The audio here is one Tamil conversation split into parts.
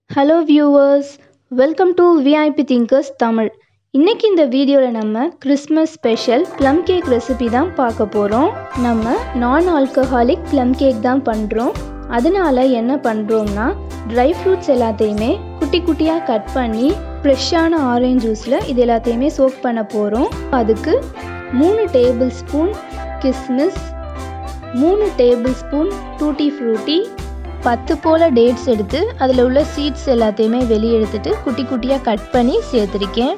hello viewers welcome to VIP thinkers Tamil இன்னைக்கு இந்த வீடியோவில் நம்ம Christmas special plum cake recipe தான் பார்க்க போகிறோம் நம்ம நான் ஆல்கஹாலிக் ப்ளம் கேக் தான் பண்ணுறோம் அதனால என்ன பண்ணுறோம்னா ட்ரை ஃப்ரூட்ஸ் எல்லாத்தையுமே குட்டி குட்டியாக கட் பண்ணி ஃப்ரெஷ்ஷான ஆரஞ்சு ஜூஸில் இது எல்லாத்தையுமே சோக் பண்ண போகிறோம் அதுக்கு மூணு டேபிள் ஸ்பூன் கிஸ்மிஸ் மூணு டேபிள் ஸ்பூன் டூட்டி ஃப்ரூட்டி பத்து போல் டேட்ஸ் எடுத்து அதில் உள்ள சீட்ஸ் எல்லாத்தையுமே வெளியே எடுத்துட்டு குட்டி குட்டியாக கட் பண்ணி சேர்த்துருக்கேன்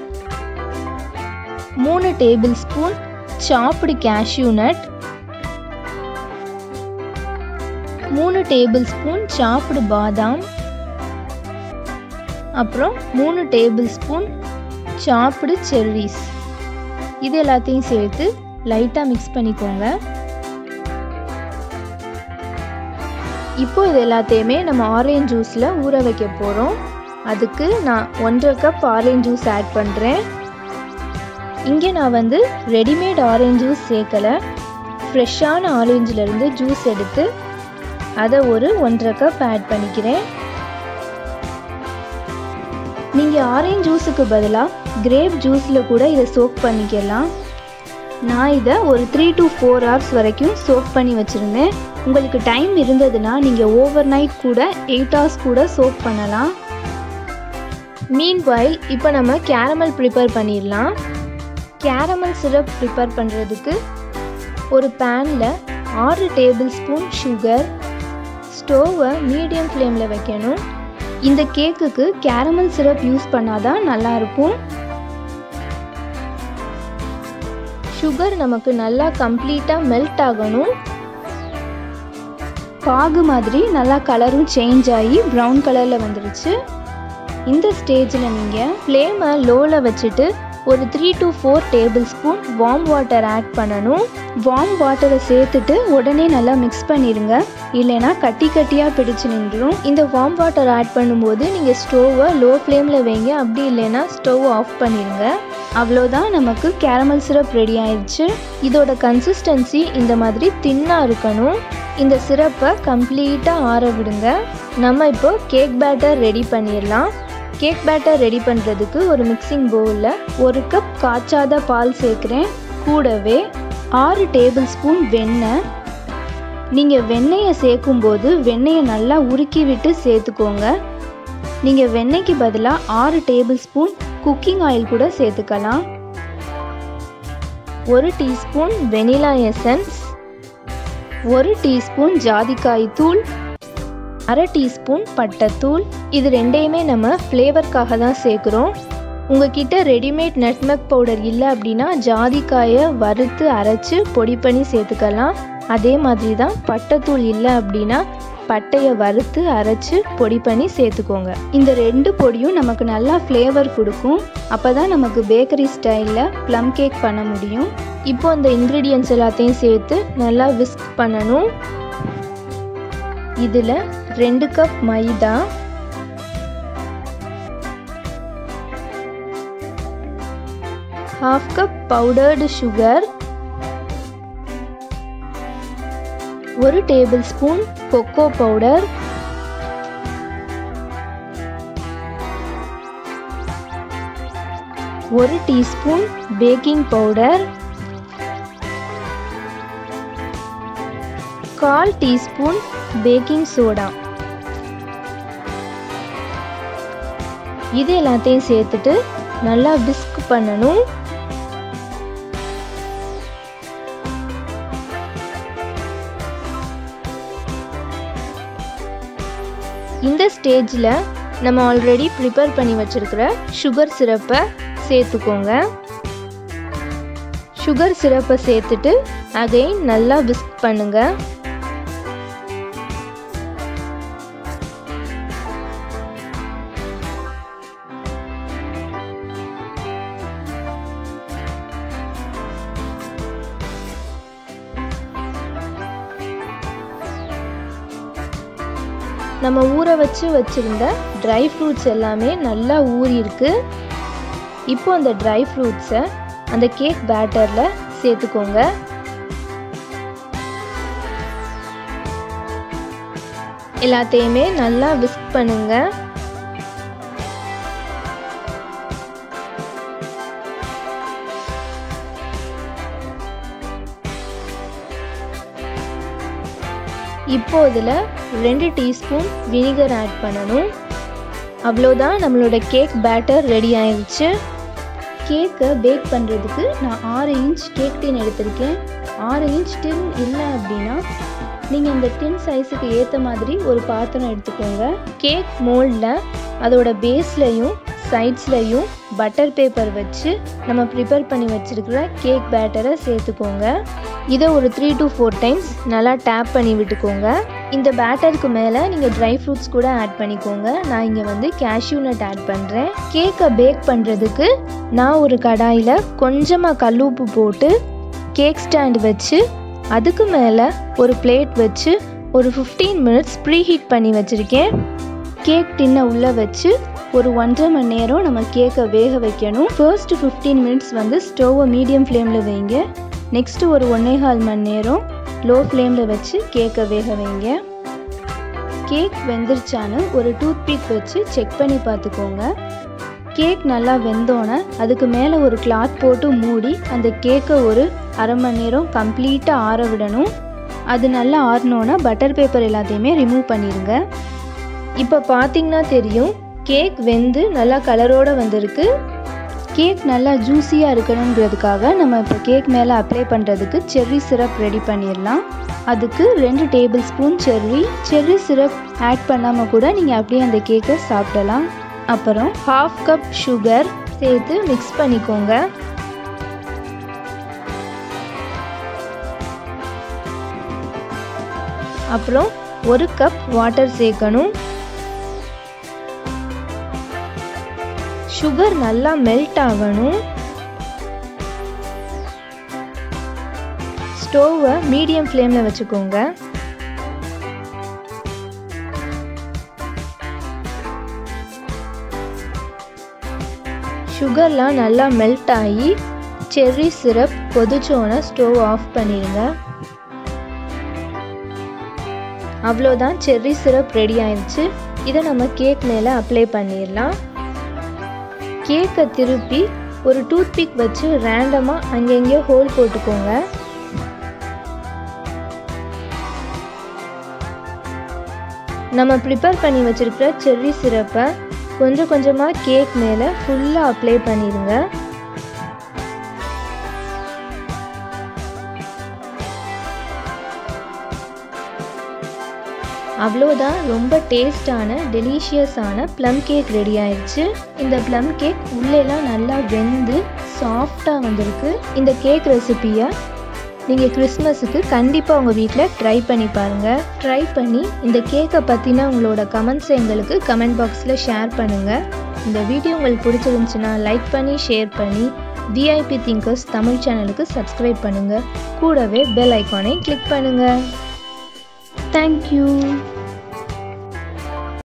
மூணு tablespoon chopped cashew nut மூணு டேபிள் ஸ்பூன் சாப்டு பாதாம் அப்புறம் மூணு டேபிள் ஸ்பூன் சாப்டு செர்ரிஸ் இது எல்லாத்தையும் சேர்த்து லைட்டாக மிக்ஸ் பண்ணிக்கோங்க இப்போ இது எல்லாத்தையுமே நம்ம ஆரேஞ்ச் ஜூஸில் ஊற வைக்க போகிறோம் அதுக்கு நான் ஒன்றரை கப் ஆரேஞ்ச் ஜூஸ் ஆட் பண்ணுறேன் இங்கே நான் வந்து ரெடிமேட் ஆரேஞ்ச் ஜூஸ் சேர்க்கலை ஃப்ரெஷ்ஷான ஆரேஞ்சிலேருந்து ஜூஸ் எடுத்து அதை ஒரு ஒன்றரை கப் ஆட் பண்ணிக்கிறேன் நீங்கள் ஆரேஞ்ச் ஜூஸுக்கு பதிலாக கிரேப் ஜூஸில் கூட இதை சோக் பண்ணிக்கலாம் நான் இதை ஒரு த்ரீ டு ஃபோர் ஹவர்ஸ் வரைக்கும் சோக் பண்ணி வச்சுருந்தேன் உங்களுக்கு டைம் இருந்ததுன்னா நீங்கள் ஓவர் நைட் கூட எயிட் ஹவர்ஸ் கூட சோக் பண்ணலாம் மீன் வாயில் இப்போ நம்ம கேரமல் ப்ரிப்பேர் பண்ணிடலாம் கேரமல் சிரப் ப்ரிப்பேர் பண்ணுறதுக்கு ஒரு பேனில் ஆறு டேபிள் ஸ்பூன் சுகர் ஸ்டோவை மீடியம் ஃப்ளேமில் வைக்கணும் இந்த கேக்குக்கு கேரமல் சிரப் யூஸ் பண்ணாதான் நல்லாயிருக்கும் சுகர் நமக்கு நல்லா கம்ப்ளீட்டாக மெல்ட் ஆகணும் பாகு மாதிரி நல்லா கலரும் சேஞ்ச் ஆகி ப்ரௌன் கலரில் வந்துருச்சு இந்த ஸ்டேஜில் நீங்கள் ஃப்ளேமை லோவில் வச்சுட்டு ஒரு three to four tablespoon warm water add பண்ணணும் வார்ம் வாட்டரை சேர்த்துட்டு உடனே நல்லா மிக்ஸ் பண்ணிடுங்க இல்லைனா கட்டி கட்டியாக பிடிச்சு நின்றுடும் இந்த வார்ம் வாட்டர் ஆட் பண்ணும்போது நீங்கள் ஸ்டோவை லோ ஃப்ளேமில் வைங்க அப்படி இல்லைன்னா ஸ்டவ் ஆஃப் பண்ணிடுங்க அவ்வளோதான் நமக்கு கேரமல் சிரப் ரெடி ஆயிடுச்சு இதோட கன்சிஸ்டன்சி இந்த மாதிரி தின்னாக இருக்கணும் இந்த சிரப்பை கம்ப்ளீட்டாக ஆற விடுங்க நம்ம இப்போ கேக் பேட்டர் ரெடி பண்ணிடலாம் கேக் பேட்டர் ரெடி பண்ணுறதுக்கு ஒரு மிக்சிங் பவுலில் ஒரு கப் காய்ச்சாத பால் சேர்க்குறேன் கூடவே ஆறு டேபிள் ஸ்பூன் வெண்ணெய் நீங்கள் வெண்ணெயை சேர்க்கும்போது வெண்ணெயை நல்லா உருக்கி விட்டு சேர்த்துக்கோங்க நீங்கள் வெண்ணெய்க்கு பதிலாக ஆறு டேபிள் ஸ்பூன் குக்கிங் ஆயில் கூட சேர்த்துக்கலாம் ஒரு டீஸ்பூன் வெனிலா எசன்ஸ் ஒரு டீஸ்பூன் ஜாதிக்காய் தூள் அரை டீஸ்பூன் பட்டைத்தூள் இது ரெண்டையுமே நம்ம ஃப்ளேவர்க்காக தான் சேர்க்குறோம் உங்ககிட்ட ரெடிமேட் நட்மக் பவுடர் இல்லை அப்படின்னா ஜாதிக்காயை வறுத்து அரைச்சி பொடி பண்ணி சேர்த்துக்கலாம் அதே மாதிரி தான் பட்டைத்தூள் இல்லை அப்படின்னா பட்டையை வறுத்து அரைச்சி பொடி பண்ணி சேர்த்துக்கோங்க இந்த ரெண்டு பொடியும் நமக்கு நல்லா ஃப்ளேவர் கொடுக்கும் அப்போ தான் நமக்கு பேக்கரி ஸ்டைலில் ப்ளம் கேக் பண்ண முடியும் இப்போ அந்த இன்க்ரீடியன்ஸ் எல்லாத்தையும் சேர்த்து நல்லா விஸ்க் பண்ணணும் இதில் ரெண்டு cup maida half cup powdered sugar ஒரு டேபிள் ஸ்பூன் கொக்கோ பவுடர் ஒரு டீஸ்பூன் பேக்கிங் பவுடர் கால் டீஸ்பூன் பேக்கிங் சோடா இது எல்லாத்தையும் சேர்த்துட்டு நல்லா விஸ்க் பண்ணணும் இந்த ஸ்டேஜில் நம்ம ஆல்ரெடி ப்ரிப்பேர் பண்ணி வச்சுருக்கிற சுகர் சிரப்பை சேர்த்துக்கோங்க சுகர் சிரப்பை சேர்த்துட்டு அகைன் நல்லா விஸ்க் பண்ணுங்கள் நம்ம ஊற வச்சு வச்சுருந்த ட்ரை ஃப்ரூட்ஸ் எல்லாமே நல்லா ஊறியிருக்கு இப்போ அந்த ட்ரை ஃப்ரூட்ஸை அந்த கேக் பேட்டரில் சேர்த்துக்கோங்க எல்லாத்தையுமே நல்லா விஸ்க் பண்ணுங்கள் இப்போ இதில் ரெண்டு டீஸ்பூன் வினிகர் ஆட் பண்ணணும் அவ்வளோதான் நம்மளோட கேக் பேட்டர் ரெடி ஆயிடுச்சு கேக்கை பேக் பண்ணுறதுக்கு நான் ஆறு இன்ச் கேக் டின் எடுத்திருக்கேன் ஆறு இன்ச் டின் இல்லை அப்படின்னா நீங்கள் இந்த டின் சைஸுக்கு ஏற்ற மாதிரி ஒரு பாத்திரம் எடுத்துக்கோங்க கேக் மோல்டில் அதோட பேஸ்லையும் சைட்ஸ்லையும் பட்டர் பேப்பர் வச்சு நம்ம ப்ரிப்பேர் பண்ணி வச்சுருக்கிற கேக் பேட்டரை சேர்த்துக்கோங்க இதை ஒரு த்ரீ டு ஃபோர் டைம்ஸ் நல்லா டேப் பண்ணி விட்டுக்கோங்க இந்த பேட்டருக்கு மேலே நீங்கள் ட்ரை ஃப்ரூட்ஸ் கூட ஆட் பண்ணிக்கோங்க நான் இங்கே வந்து கேஷ்யூ நட் ஆட் பண்ணுறேன் கேக்கை பேக் பண்ணுறதுக்கு நான் ஒரு கடாயில் கொஞ்சமாக கல்லுப்பு போட்டு கேக் ஸ்டாண்ட் வச்சு அதுக்கு மேலே ஒரு பிளேட் வச்சு ஒரு ஃபிஃப்டீன் மினிட்ஸ் ப்ரீ ஹீட் பண்ணி வச்சுருக்கேன் கேக் டின்னை உள்ளே வச்சு ஒரு ஒன்றரை மணி நேரம் நம்ம கேக்கை வேக வைக்கணும் ஃபர்ஸ்ட் ஃபிஃப்டீன் மினிட்ஸ் வந்து ஸ்டவ்வை மீடியம் ஃப்ளேமில் வைங்க நெக்ஸ்ட்டு ஒரு ஒன்றே கால் மணி நேரம் லோ ஃப்ளேமில் வச்சு கேக்கை வேக வைங்க கேக் வெந்துருச்சான்னு ஒரு டூத் பீக் வச்சு செக் பண்ணி பார்த்துக்கோங்க கேக் நல்லா வெந்தோன்னே அதுக்கு மேலே ஒரு கிளாத் போட்டு மூடி அந்த கேக்கை ஒரு அரை மணி நேரம் கம்ப்ளீட்டாக ஆற விடணும் அது நல்லா ஆறினோன்னா பட்டர் பேப்பர் எல்லாத்தையுமே ரிமூவ் பண்ணிடுங்க இப்போ பார்த்தீங்கன்னா தெரியும் கேக் வெந்து நல்லா கலரோடு வந்திருக்கு கேக் நல்லா ஜூஸியாக இருக்கணுங்கிறதுக்காக நம்ம இப்போ கேக் மேலே அப்ளை பண்ணுறதுக்கு செர்ரி சிரப் ரெடி பண்ணிடலாம் அதுக்கு ரெண்டு tablespoon cherry cherry syrup add பண்ணாமல் கூட நீங்கள் அப்படியே அந்த கேக்கை சாப்பிடலாம் அப்புறம் ஹாஃப் கப் சுகர் சேர்த்து மிக்ஸ் பண்ணிக்கோங்க அப்புறம் ஒரு கப் வாட்டர் சேர்க்கணும் சுகர் நல்லா மெல்ட் ஆகணும் ஸ்டோவை மீடியம் ஃப்ளேமில் வச்சுக்கோங்க சுகர்லாம் நல்லா மெல்ட் ஆகி செர்ரி சிரப் கொதிச்சோன்னே ஸ்டவ் ஆஃப் பண்ணிடுங்க அவ்வளோதான் செர்ரி சிரப் ரெடி ஆயிடுச்சு இதை நம்ம கேக் மேலே அப்ளை பண்ணிடலாம் கேக்கை திருப்பி ஒரு டூத் பிக் வச்சு ரேண்டமாக அங்கெங்கேயோ ஹோல் போட்டுக்கோங்க நம்ம ப்ரிப்பேர் பண்ணி வச்சுருக்கிற செர்ரி சிரப்பை கொஞ்சம் கொஞ்சமாக கேக் மேலே ஃபுல்லாக அப்ளை பண்ணிடுங்க அவ்வளோதான் ரொம்ப டேஸ்டான டெலிஷியஸான ப்ளம் கேக் ரெடி ஆயிடுச்சு இந்த ப்ளம் கேக் உள்ளேலாம் நல்லா வெந்து சாஃப்டாக வந்திருக்கு இந்த கேக் ரெசிப்பியை நீங்கள் கிறிஸ்மஸுக்கு கண்டிப்பாக உங்கள் வீட்டில் ட்ரை பண்ணி பாருங்கள் ட்ரை பண்ணி இந்த கேக்கை பற்றின உங்களோட கமெண்ட்ஸை எங்களுக்கு கமெண்ட் பாக்ஸில் ஷேர் பண்ணுங்கள் இந்த வீடியோ உங்களுக்கு பிடிச்சிருந்துச்சுன்னா லைக் பண்ணி ஷேர் பண்ணி விஐபி திங்கர்ஸ் தமிழ் சேனலுக்கு சப்ஸ்கிரைப் பண்ணுங்கள் கூடவே பெல் ஐக்கானை கிளிக் பண்ணுங்கள் தேங்க்யூ